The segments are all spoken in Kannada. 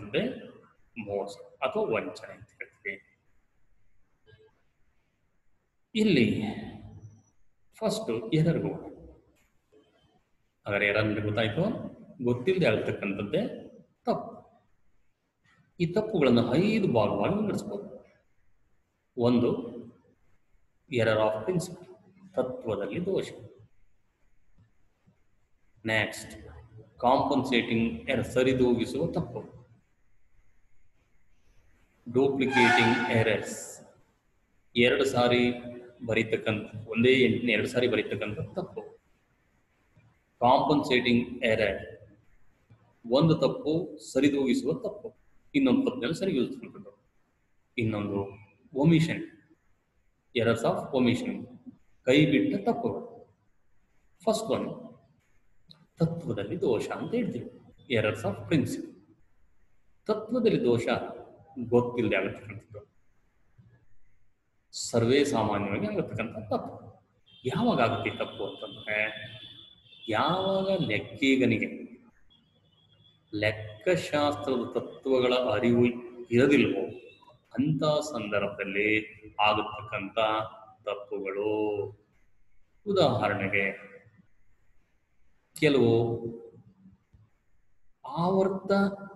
ಆಗಿರ್ತಕ್ಕಂಥದ್ದೇ ಮೋಸ ಅಥವಾ ವಂಚನೆ ಅಂತ ಹೇಳ್ತೀವಿ ಇಲ್ಲಿ ಫಸ್ಟ್ ಎರರ್ಗಳು ಹಾಗಾದ್ರೆ ಎರರ್ ಅಂದ್ರೆ ಗೊತ್ತಾಯ್ತು ಗೊತ್ತಿಲ್ಲದೆ ಆಗ್ತಕ್ಕಂಥದ್ದೇ ತಪ್ಪು ಈ ತಪ್ಪುಗಳನ್ನು ಐದು ಭಾಗವಾಗಿ ವಿಂಗಡಿಸ್ಬೋದು ಒಂದು ಎರರ್ ಆಫ್ ಪ್ರಿನ್ಸಿಪಲ್ ತತ್ವದಲ್ಲಿ ದೋಷ ನೆಕ್ಸ್ಟ್ ಕಾಂಪನ್ಸೇಟಿಂಗ್ ಎರ ಸರಿದೂಗಿಸುವ ತಪ್ಪು ಡೂಪ್ಲಿಕೇಟಿಂಗ್ ಎರರ್ಸ್ ಎರಡು ಸಾರಿ ಬರೀತಕ್ಕಂಥ ಒಂದೇ ಎಂಟನೇ ಎರಡು ಸಾರಿ ಬರೀತಕ್ಕಂಥ ತಪ್ಪು ಕಾಂಪನ್ಸೇಟಿಂಗ್ ಎರರ್ ಒಂದು ತಪ್ಪು ಸರಿದೂಗಿಸುವ ತಪ್ಪು ಇನ್ನೊಂದು ತಪ್ಪಿನಲ್ಲಿ ಸರಿದೂಗಿಸ್ತಕ್ಕಂಥದ್ದು ಇನ್ನೊಂದು ಒಮಿಷನ್ ಎರರ್ಸ್ ಆಫ್ ಒಮಿಷನ್ ಕೈ ಬಿಟ್ಟ ತಪ್ಪುಗಳು ಫಸ್ಟ್ ಒನ್ ತತ್ವದಲ್ಲಿ ದೋಷ ಅಂತ ಹೇಳ್ತೀವಿ ಎರರ್ಸ್ ಆಫ್ ಪ್ರಿನ್ಸಿಪಲ್ ತತ್ವದಲ್ಲಿ ದೋಷ ಗೊತ್ತಿಲ್ಲದೆ ಆಗತಕ್ಕಂಥದ್ದು ಸರ್ವೇ ಸಾಮಾನ್ಯವಾಗಿ ಆಗತಕ್ಕಂಥ ತಪ್ಪು ಯಾವಾಗ ಆಗುತ್ತೆ ಈ ತಪ್ಪು ಅಂತಂದ್ರೆ ಯಾವಾಗ ಲೆಕ್ಕಿಗನಿಗೆ ಲೆಕ್ಕಶಾಸ್ತ್ರದ ತತ್ವಗಳ ಅರಿವು ಇರದಿಲ್ವೋ ಅಂತ ಸಂದರ್ಭದಲ್ಲಿ ಆಗತಕ್ಕಂಥ ತಪ್ಪುಗಳು ಉದಾಹರಣೆಗೆ ಕೆಲವು ಆವರ್ತ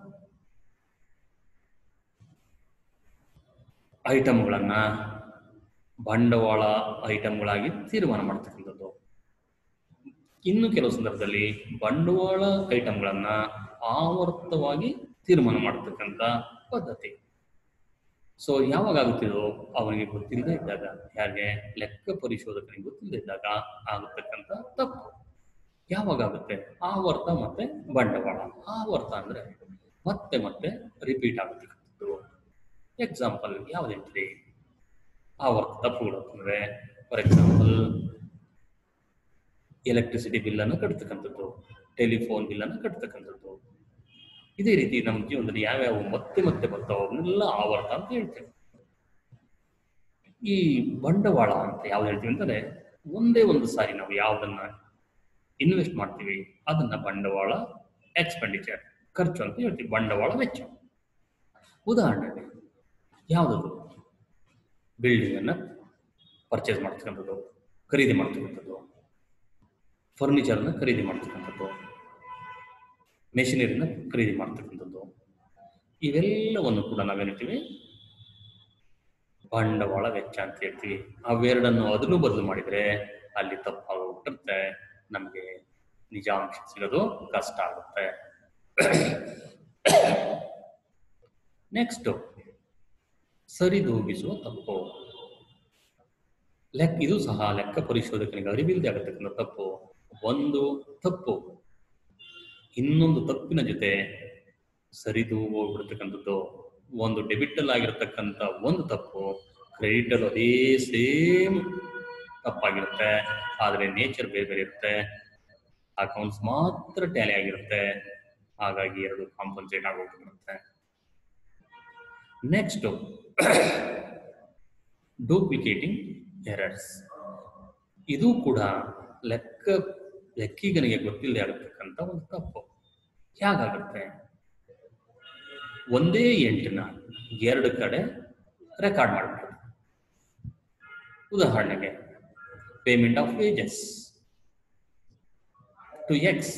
ಐಟಮ್ಗಳನ್ನ ಬಂಡವಾಳ ಐಟಮ್ಗಳಾಗಿ ತೀರ್ಮಾನ ಮಾಡ್ತಕ್ಕಂಥದ್ದು ಇನ್ನು ಕೆಲವು ಸಂದರ್ಭದಲ್ಲಿ ಬಂಡವಾಳ ಐಟಮ್ಗಳನ್ನ ಆವರ್ತವಾಗಿ ತೀರ್ಮಾನ ಮಾಡತಕ್ಕಂಥ ಪದ್ಧತಿ ಸೊ ಯಾವಾಗ ಆಗುತ್ತಿದೋ ಅವನಿಗೆ ಗೊತ್ತಿಲ್ಲದೆ ಇದ್ದಾಗ ಯಾರಿಗೆ ಲೆಕ್ಕ ಪರಿಶೋಧಕನಿಗೆ ಗೊತ್ತಿಲ್ಲದೆ ಇದ್ದಾಗ ಆಗತಕ್ಕಂಥ ತಪ್ಪು ಯಾವಾಗ ಆಗುತ್ತೆ ಆವರ್ತ ಮತ್ತೆ ಬಂಡವಾಳ ಆವರ್ತ ಅಂದ್ರೆ ಮತ್ತೆ ಮತ್ತೆ ರಿಪೀಟ್ ಆಗತಕ್ಕಂಥದ್ದು ಎಕ್ಸಾಂಪಲ್ ಯಾವ್ದು ಹೇಳ್ತೀರಿ ಆವರ್ತ ತಪ್ಪುಗಳು ಅಂತಂದ್ರೆ ಫಾರ್ ಎಕ್ಸಾಂಪಲ್ ಎಲೆಕ್ಟ್ರಿಸಿಟಿ ಬಿಲ್ಲನ್ನು ಕಟ್ತಕ್ಕಂಥದ್ದು ಟೆಲಿಫೋನ್ ಬಿಲ್ಲನ್ನು ಕಟ್ತಕ್ಕಂಥದ್ದು ಇದೇ ರೀತಿ ನಮ್ಮ ಜೀವನದಲ್ಲಿ ಯಾವ್ಯಾವ ಮತ್ತೆ ಮತ್ತೆ ಬರ್ತಾವ ಅವನ್ನೆಲ್ಲ ಆವರ್ತ ಅಂತ ಹೇಳ್ತೇವೆ ಈ ಬಂಡವಾಳ ಅಂತ ಯಾವ್ದು ಹೇಳ್ತೀವಿ ಅಂತಂದ್ರೆ ಒಂದೇ ಒಂದು ಸಾರಿ ನಾವು ಯಾವ್ದನ್ನ ಇನ್ವೆಸ್ಟ್ ಮಾಡ್ತೀವಿ ಅದನ್ನ ಬಂಡವಾಳ ಎಕ್ಸ್ಪೆಂಡಿಚರ್ ಖರ್ಚು ಅಂತ ಹೇಳ್ತೀವಿ ಬಂಡವಾಳ ವೆಚ್ಚ ಉದಾಹರಣೆಗೆ ಯಾವುದದು ಬಿಲ್ಡಿಂಗ್ ಅನ್ನ ಪರ್ಚೇಸ್ ಮಾಡ್ತಕ್ಕಂಥದ್ದು ಖರೀದಿ ಮಾಡ್ತಕ್ಕಂಥದ್ದು ಫರ್ನಿಚರ್ನ ಖರೀದಿ ಮಾಡ್ತಕ್ಕಂಥದ್ದು ಮೆಷಿನರಿನ ಖರೀದಿ ಮಾಡ್ತಕ್ಕಂಥದ್ದು ಇವೆಲ್ಲವನ್ನು ಕೂಡ ನಾವೇನಿರ್ತೀವಿ ಬಂಡವಾಳ ವೆಚ್ಚ ಅಂತ ಹೇಳ್ತೀವಿ ಅವೆರಡನ್ನು ಅದನ್ನು ಬದಲು ಮಾಡಿದ್ರೆ ಅಲ್ಲಿ ತಪ್ಪಾಗೋಗ್ಬಿಟ್ಟಿರುತ್ತೆ ನಮಗೆ ನಿಜಾಂಶ ಸಿಗೋದು ಕಷ್ಟ ಆಗುತ್ತೆ ನೆಕ್ಸ್ಟ್ ಸರಿದೂಗಿಸುವ ತಪ್ಪು ಲೆಕ್ಕ ಇದು ಸಹ ಲೆಕ್ಕ ಪರಿಶೋಧಕನಿಗೆ ಅರಿವಿಲ್ಲದೆ ಆಗತಕ್ಕಂಥ ತಪ್ಪು ಒಂದು ತಪ್ಪು ಇನ್ನೊಂದು ತಪ್ಪಿನ ಜೊತೆ ಸರಿದೂಗೋಗ್ಬಿಡ್ತಕ್ಕಂಥದ್ದು ಒಂದು ಡೆಬಿಟ್ ಅಲ್ಲಿ ಆಗಿರತಕ್ಕಂಥ ಒಂದು ತಪ್ಪು ಕ್ರೆಡಿಟ್ ಅಲ್ಲಿ ಅದೇ ಸೇಮ್ ತಪ್ಪಾಗಿರುತ್ತೆ ಆದರೆ ನೇಚರ್ ಬೇರೆ ಬೇರೆ ಇರುತ್ತೆ ಅಕೌಂಟ್ಸ್ ಮಾತ್ರ ಟ್ಯಾಲಿ ಆಗಿರುತ್ತೆ ಹಾಗಾಗಿ ಎರಡು ಕಾಂಪನ್ಸೇಟ್ ಆಗೋಗ್ಬಿಡುತ್ತೆ ನೆಕ್ಸ್ಟ್ ಡೂಪ್ಲಿಕೇಟಿಂಗ್ ಎರರ್ಸ್ ಇದು ಕೂಡ ಲೆಕ್ಕ ಲೆಕ್ಕಿಗನಿಗೆ ಗೊತ್ತಿಲ್ಲದೆ ಆಗತಕ್ಕಂಥ ಒಂದು ತಪ್ಪು ಹೇಗಾಗುತ್ತೆ ಒಂದೇ ಎಂಟನ್ನ ಎರಡು ಕಡೆ ರೆಕಾರ್ಡ್ ಮಾಡಿಬಿಟ್ಟು ಉದಾಹರಣೆಗೆ payment of wages to X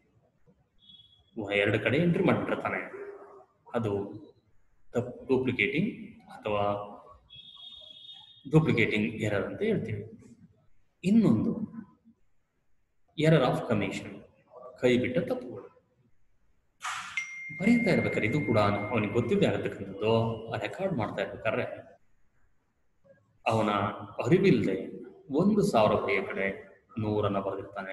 ಎರಡು ಕಡೆ ಎಂಟ್ರಿ ಮಾಡಿಬಿಟ್ಟಿರ್ತಾನೆ ಅದು ತಪ್ಪು ಡೂಪ್ಲಿಕೇಟಿಂಗ್ ಅಥವಾ ಡೂಪ್ಲಿಕೇಟಿಂಗ್ ಎರರ್ ಅಂತ ಹೇಳ್ತೀವಿ ಇನ್ನೊಂದು ಎರರ್ ಆಫ್ ಕಮಿಷನ್ ಕೈ ಬಿಟ್ಟ ತಪ್ಪುಗಳು ಬರೀತಾ ಇರ್ಬೇಕಾದ್ರೆ ಇದು ಕೂಡ ಅವನಿಗೆ ಗೊತ್ತಿದ್ದೇ ಆಗತಕ್ಕಂಥದ್ದು ರೆಕಾರ್ಡ್ ಮಾಡ್ತಾ ಇರ್ಬೇಕಾದ್ರೆ ಅವನ ಅರಿವಿಲ್ಲದೆ ಒಂದು ಸಾವಿರ ಬರೆಯ ಕಡೆ ನೂರನ್ನ ಬರೆದಿರ್ತಾನೆ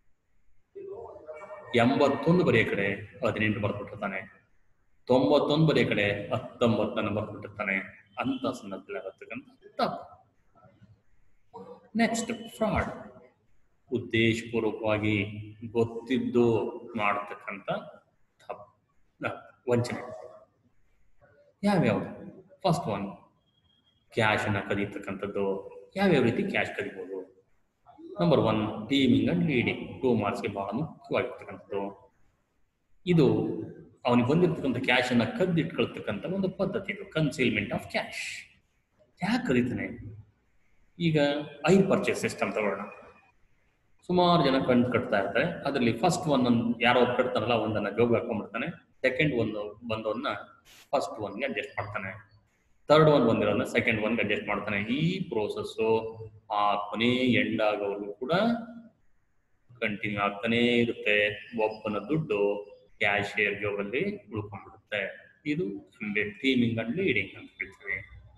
ಎಂಬತ್ತೊಂದು ಬರೆಯ ಕಡೆ ಹದಿನೆಂಟು ಬರೆದ್ಬಿಟ್ಟಿರ್ತಾನೆ ತೊಂಬತ್ತೊಂದು ಬರೆಯ ಕಡೆ ಹತ್ತೊಂಬತ್ತನ್ನು ಬರೆದ್ಬಿಟ್ಟಿರ್ತಾನೆ ಅಂತ ಸಂದರ್ಭದಲ್ಲಿ ಆಗತಕ್ಕಂಥ ತಪ್ಪು ನೆಕ್ಸ್ಟ್ ಫ್ರಾಡ್ ಉದ್ದೇಶಪೂರ್ವಕವಾಗಿ ಗೊತ್ತಿದ್ದು ಮಾಡತಕ್ಕಂಥ ತಪ್ಪು ವಂಚನೆ ಯಾವ್ಯಾವುದು ಫಸ್ಟ್ ಒನ್ ಕ್ಯಾಶನ್ನ ಕದೀತಕ್ಕಂಥದ್ದು ಯಾವ್ಯಾವ ರೀತಿ ಕ್ಯಾಶ್ ಕದಿಬೋದು number one teeming and lading two ಮಾರ್ಕ್ಸ್ಗೆ ಬಹಳ ಮುಖ್ಯವಾಗಿರ್ತಕ್ಕಂಥದ್ದು ಇದು ಅವನಿಗೆ ಬಂದಿರ್ತಕ್ಕಂಥ ಕ್ಯಾಶನ್ನು ಕದ್ದಿಟ್ಕೊಳ್ತಕ್ಕಂಥ ಒಂದು ಪದ್ಧತಿ ಇದು ಕನ್ಸೀಲ್ಮೆಂಟ್ ಆಫ್ ಕ್ಯಾಶ್ ಯಾಕೆ ಕರೀತಾನೆ ಈಗ ಐ ಪರ್ಚೇಸ್ ಸಿಸ್ಟಮ್ ತಗೊಳ್ಳೋಣ ಸುಮಾರು ಜನ ಕಣ್ ಕಟ್ತಾ ಇರ್ತಾರೆ ಅದರಲ್ಲಿ ಫಸ್ಟ್ ಒನ್ ಯಾರೋ ಒಬ್ಬ ಕಟ್ತಾನಲ್ಲ ಒಂದನ್ನ ಜೋಗ ಹಾಕೊಂಡ್ಬಿಡ್ತಾನೆ ಸೆಕೆಂಡ್ ಒಂದು ಬಂದವನ್ನ ಫಸ್ಟ್ ಒನ್ಗೆ ಅಡ್ಜಸ್ಟ್ ಮಾಡ್ತಾನೆ ಥರ್ಡ್ ಒನ್ ಬಂದಿರೋದನ್ನ ಸೆಕೆಂಡ್ ಒನ್ಗೆ ಅಡ್ಜಸ್ಟ್ ಮಾಡ್ತಾನೆ ಈ ಪ್ರೋಸೆಸ್ಸು ಆ ಕೊನೆ ಎಂಡ್ ಆಗೋವರೆಗೂ ಕೂಡ ಕಂಟಿನ್ಯೂ ಆಗ್ತಾನೇ ಇರುತ್ತೆ ಒಬ್ಬನ ದುಡ್ಡು ಕ್ಯಾಶಿಯರ್ ಜೋಬಲ್ಲಿ ಉಳ್ಕೊಂಡ್ಬಿಡುತ್ತೆ ಇದು ಟೀಮಿಂಗ್ ಅಂಡ್ ಲೀಡಿಂಗ್ ಅಂತ ಹೇಳ್ತೀವಿ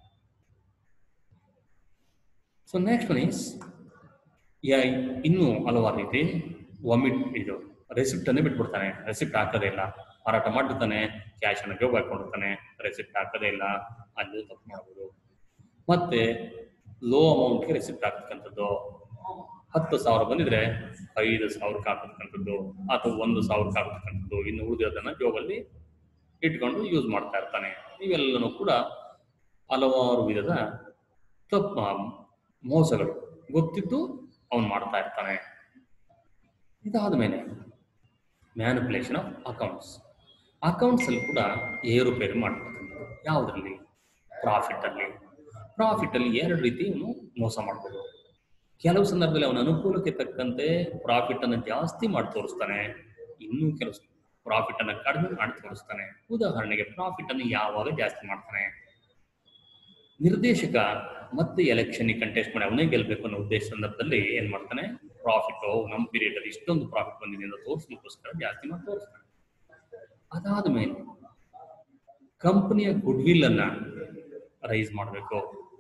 ಸೊ ನೆಕ್ಸ್ಟ್ ಒನ್ ಈಸ್ ಯಾ ಇನ್ನೂ ಹಲವಾರು ರೀತಿ ವಾಮಿಟ್ ಇದು ರೆಸಿಪ್ಟ್ ಅನ್ನೇ ಬಿಟ್ಬಿಡ್ತಾನೆ ರೆಸಿಪ್ಟ್ ಹಾಕೋದೇ ಇಲ್ಲ ಮಾರಾಟ ಮಾಡಿರ್ತಾನೆ ಕ್ಯಾಶ್ ಅನ್ನು ಜೋಬ್ ಹಾಕೊಂಡಿರ್ತಾನೆ ರೆಸಿಪ್ಟ್ ಹಾಕೋದೇ ಇಲ್ಲ ಅಲ್ಲಿ ತಪ್ಪು ಮಾಡ್ಬೋದು ಮತ್ತೆ ಲೋ ಅಮೌಂಟ್ಗೆ ರೆಸಿಪ್ಟ್ ಹಾಕ್ತಕ್ಕಂಥದ್ದು ಹತ್ತು ಸಾವಿರ ಬಂದಿದ್ರೆ ಐದು ಸಾವಿರಕ್ಕೆ ಹಾಕತಕ್ಕಂಥದ್ದು ಅಥವಾ ಒಂದು ಸಾವಿರಕ್ಕೆ ಹಾಕತಕ್ಕಂಥದ್ದು ಇನ್ನು ಉಳಿದಿರೋದನ್ನ ಜೋಬಲ್ಲಿ ಇಟ್ಕೊಂಡು ಯೂಸ್ ಮಾಡ್ತಾ ಇರ್ತಾನೆ ಇವೆಲ್ಲನೂ ಕೂಡ ಹಲವಾರು ವಿಧದ ತಪ್ಪು ಮೋಸಗಳು ಗೊತ್ತಿದ್ದು ಅವನು ಮಾಡ್ತಾ ಇರ್ತಾನೆ ಇದಾದ ಮೇಲೆ ಮ್ಯಾನಿಪುಲೇಷನ್ ಆಫ್ ಅಕೌಂಟ್ಸ್ ಅಕೌಂಟ್ಸ್ ಅಲ್ಲಿ ಕೂಡ ಏರುಪೇರು ಮಾಡ್ತಕ್ಕಂಥದ್ದು ಯಾವುದರಲ್ಲಿ ಪ್ರಾಫಿಟ್ ಅಲ್ಲಿ ಪ್ರಾಫಿಟ್ ಅಲ್ಲಿ ಎರಡು ರೀತಿ ಇವನು ಮೋಸ ಮಾಡ್ಬೋದು ಕೆಲವು ಸಂದರ್ಭದಲ್ಲಿ ಅವನ ಅನುಕೂಲಕ್ಕೆ ತಕ್ಕಂತೆ ಪ್ರಾಫಿಟ್ ಅನ್ನು ಜಾಸ್ತಿ ಮಾಡಿ ತೋರಿಸ್ತಾನೆ ಇನ್ನೂ ಕೆಲವು ಪ್ರಾಫಿಟ್ ಅನ್ನು ಕಡಿಮೆ ಮಾಡಿ ತೋರಿಸ್ತಾನೆ ಉದಾಹರಣೆಗೆ ಪ್ರಾಫಿಟ್ ಅನ್ನು ಯಾವಾಗ ಜಾಸ್ತಿ ಮಾಡ್ತಾನೆ ನಿರ್ದೇಶಕ ಮತ್ತೆ ಎಲೆಕ್ಷನ್ ಕಂಟೆಸ್ಟ್ ಮಾಡಿ ಅವನೇ ಗೆಲ್ಬೇಕು ಅನ್ನೋ ಉದ್ದೇಶ ಸಂದರ್ಭದಲ್ಲಿ ಏನ್ ಮಾಡ್ತಾನೆ ಪ್ರಾಫಿಟ್ ನಮ್ಮ ಪೀರಿಯಡ್ ಅಲ್ಲಿ ಇಷ್ಟೊಂದು ಪ್ರಾಫಿಟ್ ಬಂದಿದೆ ಅಂತ ತೋರಿಸ್ಲಿಕ್ಕೋಸ್ಕರ ಜಾಸ್ತಿ ಮಾಡಿ ತೋರಿಸ್ತಾನೆ ಅದಾದ ಮೇಲೆ ಕಂಪನಿಯ ಗುಡ್ ವಿಲ್ ಅನ್ನ ರೈಸ್ ಮಾಡಬೇಕು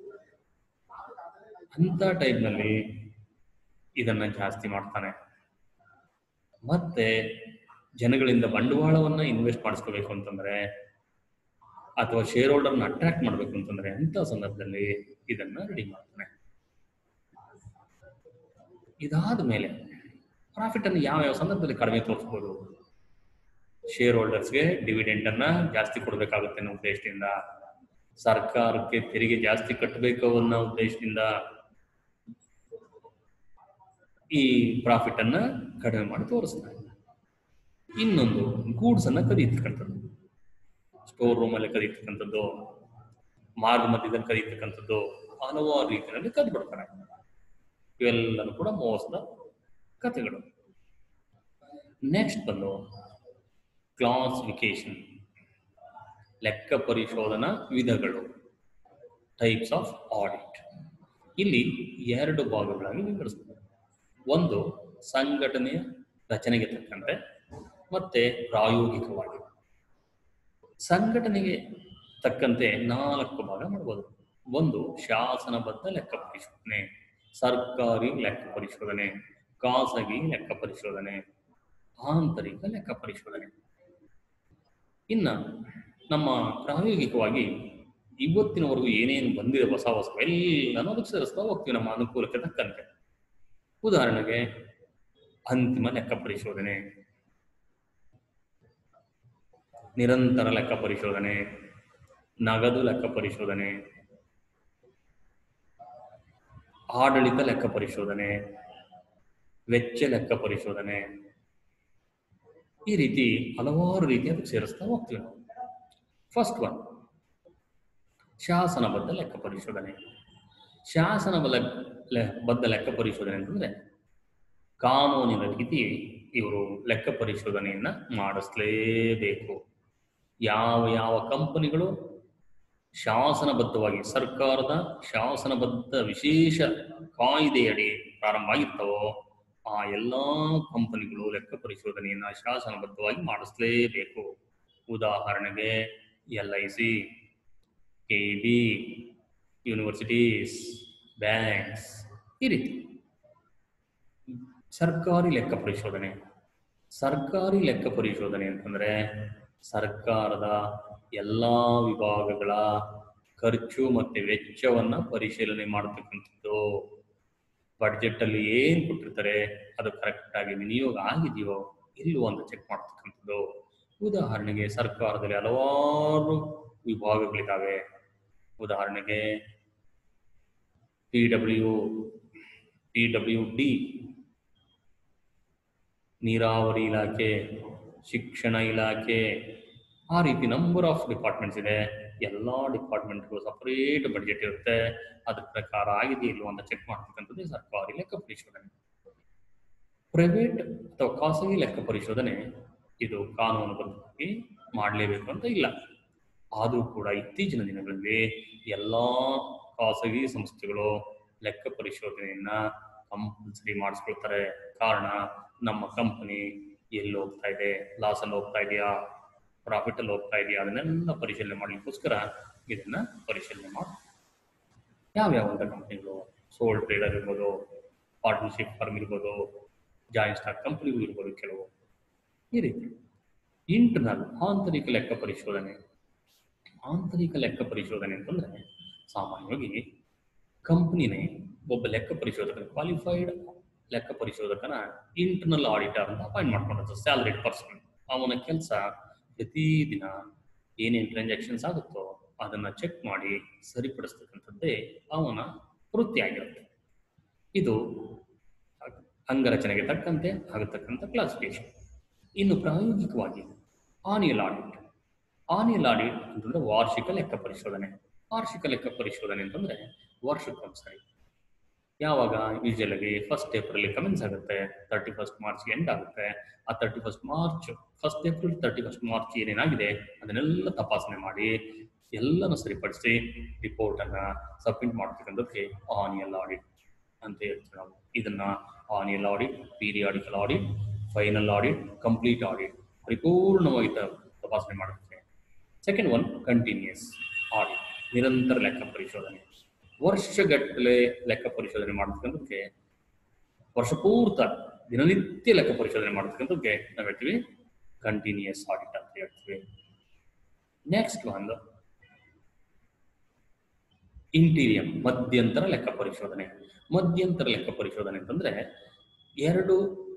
ಅಂತ ಟೈಮ್ನಲ್ಲಿ ಇದನ್ನ ಜಾಸ್ತಿ ಮಾಡ್ತಾನೆ ಮತ್ತೆ ಜನಗಳಿಂದ ಬಂಡವಾಳವನ್ನ ಇನ್ವೆಸ್ಟ್ ಮಾಡಿಸ್ಕೋಬೇಕು ಅಂತಂದ್ರೆ ಅಥವಾ ಶೇರ್ ಹೋಲ್ಡರ್ನ ಅಟ್ರಾಕ್ಟ್ ಮಾಡಬೇಕು ಅಂತಂದ್ರೆ ಅಂತ ಸಂದರ್ಭದಲ್ಲಿ ಇದನ್ನ ರೆಡಿ ಮಾಡ್ತಾನೆ ಇದಾದ ಮೇಲೆ ಪ್ರಾಫಿಟ್ ಅನ್ನು ಯಾವ ಯಾವ ಸಂದರ್ಭದಲ್ಲಿ ಕಡಿಮೆ ತೋರಿಸ್ಬೋದು ಶೇರ್ ಹೋಲ್ಡರ್ಸ್ಗೆ ಡಿವಿಡೆಂಟ್ ಅನ್ನ ಜಾಸ್ತಿ ಕೊಡಬೇಕಾಗುತ್ತೆ ಅನ್ನೋ ಉದ್ದೇಶದಿಂದ ಸರ್ಕಾರಕ್ಕೆ ತೆರಿಗೆ ಜಾಸ್ತಿ ಕಟ್ಟಬೇಕು ಅನ್ನೋ ಉದ್ದೇಶದಿಂದ ಈ ಪ್ರಾಫಿಟ್ ಅನ್ನ ಕಡಿಮೆ ಮಾಡಿ ತೋರಿಸ್ತಾರೆ ಇನ್ನೊಂದು ಗೂಡ್ಸ್ ಅನ್ನ ಕದೀತಕ್ಕಂಥದ್ದು ಸ್ಟೋರ್ ರೂಮ್ ಅಲ್ಲಿ ಕದೀತಕ್ಕಂಥದ್ದು ಮಾರ್ಗ ಮಧ್ಯದಲ್ಲಿ ಕದೀತಕ್ಕಂಥದ್ದು ಹಲವಾರು ರೀತಿಯಲ್ಲಿ ಕದ್ದು ಬಿಡ್ತಾರೆ ಇವೆಲ್ಲನೂ ಕೂಡ ಮೋಸದ ಕಥೆಗಳು ನೆಕ್ಸ್ಟ್ ಬಂದು ಕ್ಲಾಸಿಫಿಕೇಶನ್ ಲೆಕ್ಕ ಪರಿಶೋಧನಾ ವಿಧಗಳು ಟೈಪ್ಸ್ ಆಫ್ ಆಡಿಟ್ ಇಲ್ಲಿ ಎರಡು ಭಾಗಗಳಾಗಿ ವಿಂಗಡಿಸ್ಬೋದು ಒಂದು ಸಂಘಟನೆಯ ರಚನೆಗೆ ತಕ್ಕಂತೆ ಮತ್ತೆ ಪ್ರಾಯೋಗಿಕವಾಗಿ ಸಂಘಟನೆಗೆ ತಕ್ಕಂತೆ ನಾಲ್ಕು ಭಾಗ ಮಾಡ್ಬೋದು ಒಂದು ಶಾಸನಬದ್ಧ ಲೆಕ್ಕ ಪರಿಶೋಧನೆ ಸರ್ಕಾರಿ ಲೆಕ್ಕ ಪರಿಶೋಧನೆ ಖಾಸಗಿ ಲೆಕ್ಕ ಪರಿಶೋಧನೆ ಆಂತರಿಕ ಲೆಕ್ಕ ಪರಿಶೋಧನೆ ಇನ್ನ ನಮ್ಮ ಪ್ರಾಯೋಗಿಕವಾಗಿ ಇವತ್ತಿನವರೆಗೂ ಏನೇನು ಬಂದಿದೆ ಹೊಸ ಹೊಸ ಎಲ್ಲನೂ ಅದಕ್ಕೆ ಸೇರಿಸ್ತಾ ಹೋಗ್ತೀವಿ ನಮ್ಮ ಅನುಕೂಲಕ್ಕೆ ತಕ್ಕಂತೆ ಉದಾಹರಣೆಗೆ ಅಂತಿಮ ಲೆಕ್ಕ ಪರಿಶೋಧನೆ ನಿರಂತರ ಲೆಕ್ಕ ಪರಿಶೋಧನೆ ನಗದು ಲೆಕ್ಕ ಪರಿಶೋಧನೆ ಆಡಳಿತ ಲೆಕ್ಕ ಪರಿಶೋಧನೆ ವೆಚ್ಚ ಲೆಕ್ಕ ಪರಿಶೋಧನೆ ಈ ರೀತಿ ಹಲವಾರು ರೀತಿ ಅದಕ್ಕೆ ಸೇರಿಸ್ತಾ ಹೋಗ್ತೀವಿ ನಾವು ಫಸ್ಟ್ ಒನ್ ಶಾಸನಬದ್ಧ ಲೆಕ್ಕ ಪರಿಶೋಧನೆ ಶಾಸನಬದ್ಧ ಲೆ- ಬದ್ಧ ಲೆಕ್ಕ ಪರಿಶೋಧನೆ ಅಂತಂದ್ರೆ ಕಾನೂನಿನ ರೀತಿ ಇವರು ಲೆಕ್ಕ ಪರಿಶೋಧನೆಯನ್ನ ಮಾಡಿಸ್ಲೇಬೇಕು ಯಾವ ಯಾವ ಕಂಪನಿಗಳು ಶಾಸನಬದ್ಧವಾಗಿ ಸರ್ಕಾರದ ಶಾಸನಬದ್ಧ ವಿಶೇಷ ಕಾಯ್ದೆಯಡಿ ಪ್ರಾರಂಭ ಆಗಿರ್ತವೋ ಆ ಎಲ್ಲಾ ಕಂಪನಿಗಳು ಲೆಕ್ಕ ಪರಿಶೋಧನೆಯನ್ನ ಶಾಸನಬದ್ಧವಾಗಿ ಮಾಡಿಸ್ಲೇಬೇಕು ಉದಾಹರಣೆಗೆ L I C K B universities banks ಈ ರೀತಿ ಸರ್ಕಾರಿ ಲೆಕ್ಕ ಪರಿಶೋಧನೆ ಸರ್ಕಾರಿ ಲೆಕ್ಕ ಪರಿಶೋಧನೆ ಅಂತಂದ್ರೆ ಸರ್ಕಾರದ ಎಲ್ಲಾ ವಿಭಾಗಗಳ ಖರ್ಚು ಮತ್ತೆ ವೆಚ್ಚವನ್ನ ಪರಿಶೀಲನೆ ಮಾಡತಕ್ಕಂಥದ್ದು ಬಡ್ಜೆಟ್ ಅಲ್ಲಿ ಏನ್ ಕೊಟ್ಟಿರ್ತಾರೆ ಅದು ಕರೆಕ್ಟ್ ಆಗಿ ವಿನಿಯೋಗ ಆಗಿದೆಯೋ ಇಲ್ವೋ ಅಂತ ಚೆಕ್ ಮಾಡ್ತಕ್ಕಂಥದ್ದು ಉದಾಹರಣೆಗೆ ಸರ್ಕಾರದಲ್ಲಿ ಹಲವಾರು ವಿಭಾಗಗಳಿದ್ದಾವೆ ಉದಾಹರಣೆಗೆ P W P W D ನೀರಾವರಿ ಇಲಾಖೆ ಶಿಕ್ಷಣ ಇಲಾಖೆ ಆ ರೀತಿ ನಂಬರ್ ಆಫ್ ಡಿಪಾರ್ಟ್ಮೆಂಟ್ಸ್ ಇದೆ ಎಲ್ಲ ಡಿಪಾರ್ಟ್ಮೆಂಟ್ಗೂ ಸಪರೇಟ್ ಬಡ್ಜೆಟ್ ಇರುತ್ತೆ ಅದ್ರ ಪ್ರಕಾರ ಆಗಿದೆ ಇಲ್ವೋ ಅಂತ ಚೆಕ್ ಮಾಡ್ತಕ್ಕಂಥದ್ದು ಸರ್ಕಾರಿ ಲೆಕ್ಕ ಪರಿಶೋಧನೆ ಪ್ರೈವೇಟ್ ಅಥವಾ ಖಾಸಗಿ ಲೆಕ್ಕ ಪರಿಶೋಧನೆ ಇದು ಕಾನೂನುಬದ್ಧವಾಗಿ ಮಾಡಲೇಬೇಕು ಅಂತ ಇಲ್ಲ ಆದರೂ ಕೂಡ ಇತ್ತೀಚಿನ ದಿನಗಳಲ್ಲಿ ಎಲ್ಲ ಖಾಸಗಿ ಸಂಸ್ಥೆಗಳು ಲೆಕ್ಕ ಪರಿಶೋಧನೆಯನ್ನ ಕಂಪಲ್ಸರಿ ಮಾಡಿಸ್ಕೊಳ್ತಾರೆ ಕಾರಣ ನಮ್ಮ ಕಂಪನಿ ಎಲ್ಲಿ ಹೋಗ್ತಾ ಇದೆ ಲಾಸ್ ಅಲ್ಲಿ ಹೋಗ್ತಾ ಇದೆಯಾ ಪ್ರಾಫಿಟ್ ಅಲ್ಲಿ ಹೋಗ್ತಾ ಇದೆಯಾ ಅದನ್ನೆಲ್ಲ ಪರಿಶೀಲನೆ ಮಾಡ್ಲಿಕ್ಕೋಸ್ಕರ ಇದನ್ನ ಪರಿಶೀಲನೆ ಮಾಡಿ ಯಾವ್ಯಾವ ಅಂತ ಕಂಪನಿಗಳು ಸೋಲ್ ಟ್ರೇಡರ್ ಇರ್ಬೋದು ಪಾರ್ಟ್ನರ್ಶಿಪ್ ಫರ್ಮ್ ಇರ್ಬೋದು ಜಾಯಿಂಟ್ ಸ್ಟಾಕ್ ಕಂಪನಿಗಳು ಇರ್ಬೋದು ಕೆಲವು ಈ ರೀತಿ ಇಂಟರ್ನಲ್ ಆಂತರಿಕ ಲೆಕ್ಕ ಪರಿಶೋಧನೆ ಆಂತರಿಕ ಲೆಕ್ಕ ಪರಿಶೋಧನೆ ಅಂತಂದ್ರೆ ಸಾಮಾನ್ಯವಾಗಿ ಕಂಪ್ನಿನೇ ಒಬ್ಬ ಲೆಕ್ಕ ಪರಿಶೋಧಕ ಕ್ವಾಲಿಫೈಡ್ ಲೆಕ್ಕ ಪರಿಶೋಧಕನ ಇಂಟರ್ನಲ್ ಆಡಿಟರ್ ಅಂತ ಅಪಾಯಿಂಟ್ ಮಾಡ್ಕೊಂಡಿರ್ತಾರೆ ಸ್ಯಾಲರಿಡ್ ಪರ್ಸನ್ ಅವನ ಕೆಲಸ ಪ್ರತಿದಿನ ಏನೇನು ಟ್ರಾನ್ಸಾಕ್ಷನ್ಸ್ ಆಗುತ್ತೋ ಅದನ್ನ ಚೆಕ್ ಮಾಡಿ ಸರಿಪಡಿಸ್ತಕ್ಕಂಥದ್ದೇ ಅವನ ವೃತ್ತಿ ಆಗಿರುತ್ತೆ ಇದು ಅಂಗರಚನೆಗೆ ತಕ್ಕಂತೆ ಆಗತಕ್ಕಂಥ ಕ್ಲಾಸಿಫಿಕೇಶನ್ ಇನ್ನು ಪ್ರಾಯೋಗಿಕವಾಗಿ ಆನಿಯಲ್ ಆಡಿಟ್ ಆನಿಯಲ್ ಆಡಿಟ್ ಅಂತಂದ್ರೆ ವಾರ್ಷಿಕ ಲೆಕ್ಕ ಪರಿಶೋಧನೆ ವಾರ್ಷಿಕ ಲೆಕ್ಕ ಪರಿಶೋಧನೆ ಅಂತಂದ್ರೆ ವರ್ಷಕ್ಕೊಂದ್ಸರಿ ಯಾವಾಗ ಯೂಶಲ್ ಆಗಿ ಫಸ್ಟ್ ಏಪ್ರಿಲ್ ಕಮೆನ್ಸ್ ಆಗುತ್ತೆ ತರ್ಟಿ ಫಸ್ಟ್ ಮಾರ್ಚ್ ಎಂಡ್ ಆಗುತ್ತೆ ಆ thirty first March first April thirty first March ಏನೇನಾಗಿದೆ ಅದನ್ನೆಲ್ಲ ತಪಾಸಣೆ ಮಾಡಿ ಎಲ್ಲನೂ ಸರಿಪಡಿಸಿ ರಿಪೋರ್ಟ್ ಅನ್ನ ಸಬ್ಮಿಟ್ ಮಾಡ್ತಕ್ಕಂಥದ್ದಕ್ಕೆ ಆನಿಯಲ್ ಆಡಿಟ್ ಅಂತ ಹೇಳ್ತೀವಿ ನಾವು ಇದನ್ನ annual audit periodical audit final audit complete audit ಪರಿಪೂರ್ಣವಾಗಿ ತ- ತಪಾಸಣೆ ಮಾಡುತ್ತೆ ಸೆಕೆಂಡ್ ಒನ್ ಕಂಟಿನ್ಯೂಸ್ ಆಡಿಟ್ ನಿರಂತರ ಲೆಕ್ಕ ಪರಿಶೋಧನೆ ವರ್ಷಗಟ್ಟಲೆ ಲೆಕ್ಕ ಪರಿಶೋಧನೆ ಮಾಡ್ತಕ್ಕಂಥದ್ದಕ್ಕೆ ವರ್ಷ ಪೂರ್ತ ದಿನನಿತ್ಯ ಲೆಕ್ಕ ಪರಿಶೋಧನೆ ಮಾಡ್ತಕ್ಕಂಥದ್ದಕ್ಕೆ ನಾವು ಹೇಳ್ತೀವಿ ಕಂಟಿನ್ಯೂಸ್ ಆಡಿಟ್ ಅಂತ ಹೇಳ್ತೀವಿ ನೆಕ್ಸ್ಟ್ ಒಂದು ಇಂಟೀರಿಯಂ ಮಧ್ಯಂತರ ಲೆಕ್ಕ ಪರಿಶೋಧನೆ ಮಧ್ಯಂತರ ಲೆಕ್ಕ ಪರಿಶೋಧನೆ ಅಂತಂದ್ರೆ ಎರಡು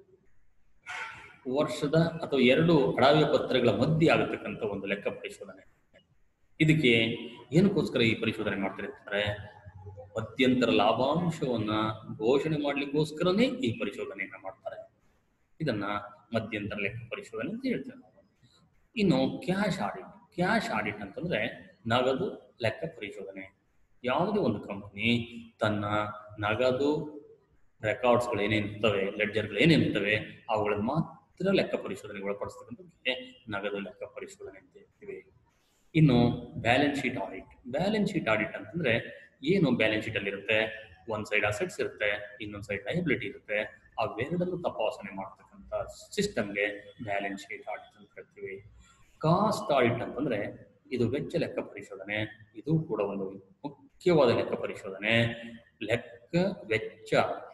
ವರ್ಷದ ಅಥವಾ ಎರಡು ಅಡಾವಿಯ ಪತ್ರಗಳ ಮಧ್ಯೆ ಆಗತಕ್ಕಂಥ ಒಂದು ಲೆಕ್ಕ ಪರಿಶೋಧನೆ ಇದಕ್ಕೆ ಏನಕ್ಕೋಸ್ಕರ ಈ ಪರಿಶೋಧನೆ ಮಾಡ್ತಿರ್ತಾರೆ ಮಧ್ಯಂತರ ಲಾಭಾಂಶವನ್ನ ಘೋಷಣೆ ಮಾಡ್ಲಿಕ್ಕೋಸ್ಕರನೇ ಈ ಪರಿಶೋಧನೆಯನ್ನ ಮಾಡ್ತಾರೆ ಇದನ್ನ ಮಧ್ಯಂತರ ಲೆಕ್ಕ ಪರಿಶೋಧನೆ ಅಂತ ಹೇಳ್ತೇವೆ ನಾವು ಇನ್ನು ಕ್ಯಾಶ್ ಆಡಿಟ್ ಕ್ಯಾಶ್ ಆಡಿಟ್ ಅಂತಂದ್ರೆ ನಗದು ಲೆಕ್ಕ ಪರಿಶೋಧನೆ ಯಾವುದೇ ಒಂದು ಕಂಪನಿ ತನ್ನ ನಗದು ರೆಕಾರ್ಡ್ಸ್ಗಳು ಏನೇನಿರ್ತವೆ ಲೆಡ್ಜರ್ಗಳು ಏನೇನಿರ್ತವೆ ಅವುಗಳನ್ನ ಮಾತ್ರ ಲೆಕ್ಕ ಪರಿಶೋಧನೆಗೆ ಒಳಪಡಿಸ್ತಕ್ಕಂಥದ್ದಕ್ಕೆ ನಗದು ಲೆಕ್ಕ ಪರಿಶೋಧನೆ ಅಂತ ಹೇಳ್ತೀವಿ ಇನ್ನು balance sheet audit balance sheet audit ಅಂತಂದ್ರೆ ಏನು ಬ್ಯಾಲೆನ್ಸ್ ಶೀಟ್ ಅಲ್ಲಿ ಇರುತ್ತೆ ಒಂದ್ ಸೈಡ್ ಅಸೆಟ್ಸ್ ಇರುತ್ತೆ ಇನ್ನೊಂದ್ ಸೈಡ್ ಲಯಬಿಲಿಟಿ ಇರುತ್ತೆ ಅವೆರಡನ್ನು ತಪಾಸಣೆ ಮಾಡ್ತಕ್ಕಂಥ ಸಿಸ್ಟಮ್ಗೆ ಬ್ಯಾಲೆನ್ಸ್ ಶೀಟ್ ಆಡಿಟ್ ಅಂತ ಹೇಳ್ತೀವಿ ಕಾಸ್ಟ್ ಆಡಿಟ್ ಅಂತಂದ್ರೆ ಇದು ವೆಚ್ಚ ಲೆಕ್ಕ ಪರಿಶೋಧನೆ ಇದು ಕೂಡ ಒಂದು ಮುಖ್ಯವಾದ ಲೆಕ್ಕ ಪರಿಶೋಧನೆ ಲೆಕ್ಕ ವೆಚ್ಚ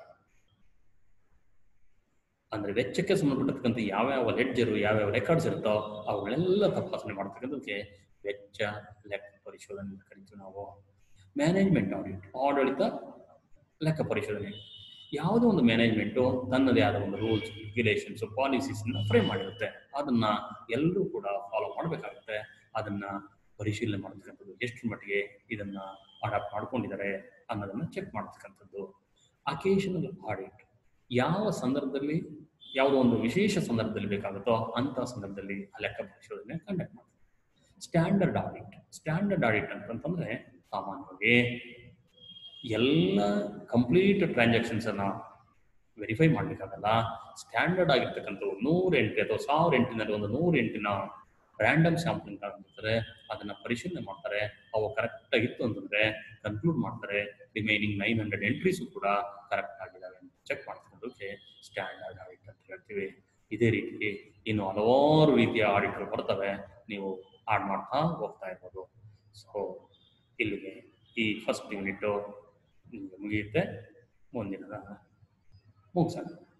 ಅಂದ್ರೆ ವೆಚ್ಚಕ್ಕೆ ಸಂಬಂಧಪಟ್ಟಂತ ಯಾವ್ಯಾವ ಲೆಡ್ಜರು ಯಾವ್ಯಾವ ರೆಕಾರ್ಡ್ಸ್ ಇರುತ್ತೋ ಅವುಗಳೆಲ್ಲ ತಪಾಸಣೆ ಮಾಡ್ತಕ್ಕಂಥದ್ದಕ್ಕೆ ವೆಚ್ಚ ಲೆಕ್ಕ ಪರಿಶೋಧನೆ ಅಂತ ಕರಿತೀವಿ ನಾವು ಮ್ಯಾನೇಜ್ಮೆಂಟ್ ಆಡಿಟ್ ಆಡಳಿತ ಲೆಕ್ಕ ಪರಿಶೋಧನೆ ಯಾವುದೋ ಒಂದು ಮ್ಯಾನೇಜ್ಮೆಂಟು ತನ್ನದೇ ಆದ ಒಂದು ರೂಲ್ಸ್ ರೆಗ್ಯುಲೇಷನ್ಸ್ ಪಾಲಿಸೀಸ್ ಫ್ರೇಮ್ ಮಾಡಿರುತ್ತೆ ಅದನ್ನ ಎಲ್ಲರೂ ಕೂಡ ಫಾಲೋ ಮಾಡಬೇಕಾಗುತ್ತೆ ಅದನ್ನ ಪರಿಶೀಲನೆ ಮಾಡ್ತಕ್ಕಂಥದ್ದು ಎಷ್ಟು ಮಟ್ಟಿಗೆ ಇದನ್ನ ಅಡಾಪ್ಟ್ ಮಾಡ್ಕೊಂಡಿದ್ದಾರೆ ಅನ್ನೋದನ್ನ ಚೆಕ್ ಮಾಡ್ತಕ್ಕಂಥದ್ದು ಅಕೇಶನಲ್ ಆಡಿಟ್ ಯಾವ ಸಂದರ್ಭದಲ್ಲಿ ಯಾವುದೋ ಒಂದು ವಿಶೇಷ ಸಂದರ್ಭದಲ್ಲಿ ಬೇಕಾಗುತ್ತೋ ಅಂತ ಸಂದರ್ಭದಲ್ಲಿ ಆ ಲೆಕ್ಕ ಪರಿಶೋಧನೆ ಕಂಡಕ್ಟ್ ಮಾಡ್ತಾರೆ ಸ್ಟ್ಯಾಂಡರ್ಡ್ ಆಡಿಟ್ ಸ್ಟ್ಯಾಂಡರ್ಡ್ ಆಡಿಟ್ ಅಂತಂತಂದ್ರೆ ಸಾಮಾನ್ಯವಾಗಿ ಎಲ್ಲ ಕಂಪ್ಲೀಟ್ ಟ್ರಾನ್ಸಾಕ್ಷನ್ಸ್ ಅನ್ನ ವೆರಿಫೈ ಮಾಡ್ಲಿಕ್ಕಾಗಲ್ಲ ಸ್ಟ್ಯಾಂಡರ್ಡ್ ಆಗಿರ್ತಕ್ಕಂಥ ನೂರು ಎಂಟ್ರಿ ಅಥವಾ ಸಾವಿರ ಎಂಟಿನಲ್ಲಿ ಒಂದು ನೂರು ಎಂಟಿನ ರ್ಯಾಂಡಮ್ ಸ್ಯಾಂಪಲಿಂಗ್ ಆಗಿರ್ತಾರೆ ಅದನ್ನ ಪರಿಶೀಲನೆ ಮಾಡ್ತಾರೆ ಅವು ಕರೆಕ್ಟ್ ಆಗಿತ್ತು ಅಂತಂದ್ರೆ ಕನ್ಕ್ಲೂಡ್ ಮಾಡ್ತಾರೆ ರಿಮೈನಿಂಗ್ ನೈನ್ ಹಂಡ್ರೆಡ್ ಎಂಟ್ರೀಸು ಕೂಡ ಕರೆಕ್ಟ್ ಆಗಿದ್ದಾವೆ ಅಂತ ಚೆಕ್ ಮಾಡ್ತಕ್ಕಂಥದ್ದಕ್ಕೆ ಸ್ಟ್ಯಾಂಡರ್ಡ್ ಆಡಿಟ್ ಅಂತ ಹೇಳ್ತೀವಿ ಇದೇ ರೀತಿ ಇನ್ನು ಹಲವಾರು ರೀತಿಯ ಆಡಿಟ್ಗಳು ಬರ್ತವೆ ನೀವು ಆಡ್ ಮಾಡ್ತಾ ಹೋಗ್ತಾ ಇರ್ಬೋದು ಸೊ ಇಲ್ಲಿಗೆ ಈ ಫಸ್ಟ್ ಯೂನಿಟ್ಟು ನಿಮಗೆ ಮುಗಿಯುತ್ತೆ ಮುಂದಿನ ಮುಗಿಸೋಣ